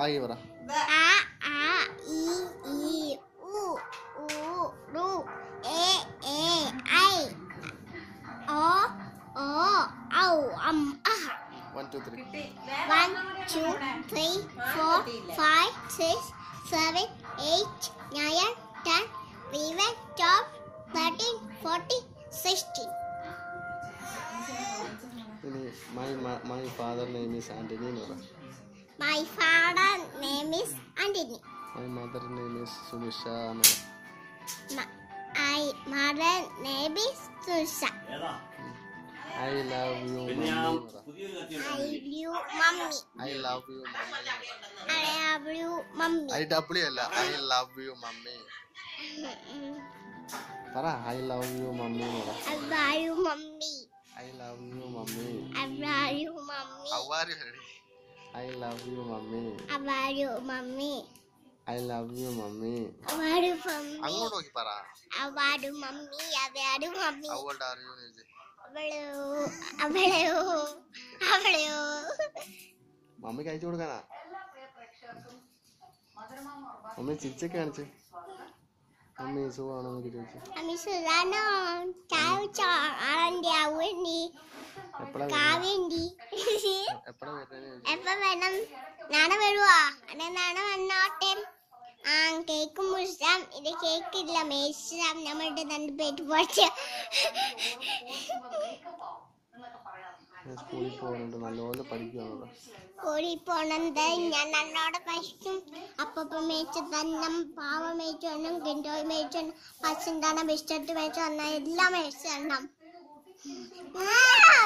ബാക്കി പറ ആ ആ ഇ ഈ ഉ ഊ ഋ എ എ ഐ ഓ ഓ ഔ അം അഹ one two three One, two, three, four, five, six, seven, eight, nine, ten, eleven, twelve, thirteen, fourteen, sixteen. ഇനി my my father name is Antony എന്ന് പറ My father name is Antony. My mother name is Sunisha എന്ന് പറ My I mother name is Susa. I love you mommy എന്ന് പറ I love you, mommy. I love you mommy I love you, mommy. I W അല്ല I love you mommy പറ I love you mommy എന്ന് പറ I love you, mommy. I love you mommy I love you, mommy. How are you, Harry? I love you, mommy. I love you, mommy. I love you, mommy. I love you, mommy. അങ്ങോട്ട് നോക്കി പറ I love you, mommy. I love you, mommy. How old are you? എന്ന് ചോദിച്ചേ. അവളെയോ അവളെയോ അവളെയോ മമ്മിക്ക് അയച്ചു കൊടുക്കാനാ mummy ചിരിച്ചൊക്കെ കാണിച്ച് mummy സുഖമാണോ എന്നൊക്കെ ചോദിച്ചു അമ്മി സുധാനോ ചാവിച്ചോ ആളന്റെ അവണ്ടി എപ്പോഴാ കാവേണ്ടി എപ്പോഴാ വരുന്നതെന്ന് ചോദിച്ചു എപ്പ വേണം നാളെ വരുവാ അതെ നാളെ വന്നോട്ടെ ആ കേക്ക് മുറിച്ചാം ഇത് കേക്കില്ല മേശാം നമ്മളുടെ രണ്ട് പേര് പോച്ച ഞാൻ സ്കൂളിൽ പോകുന്നുണ്ട് നല്ലപോലെ പഠിക്കുകയാണല്ലോ കോഴി പോണത് ഞാൻ നല്ലോടെ പശും അപ്പപ്പം മേച്ച് തന്നെ പാവ മേച്ച് വേണം ഗിൻഡോയ് മേച്ച് വേണം പശുന്താണ് ബിസ്ക്കറ്റ് മേച്ച് വന്നാൽ എല്ലാം മേടിച്ച് തരണം ആ!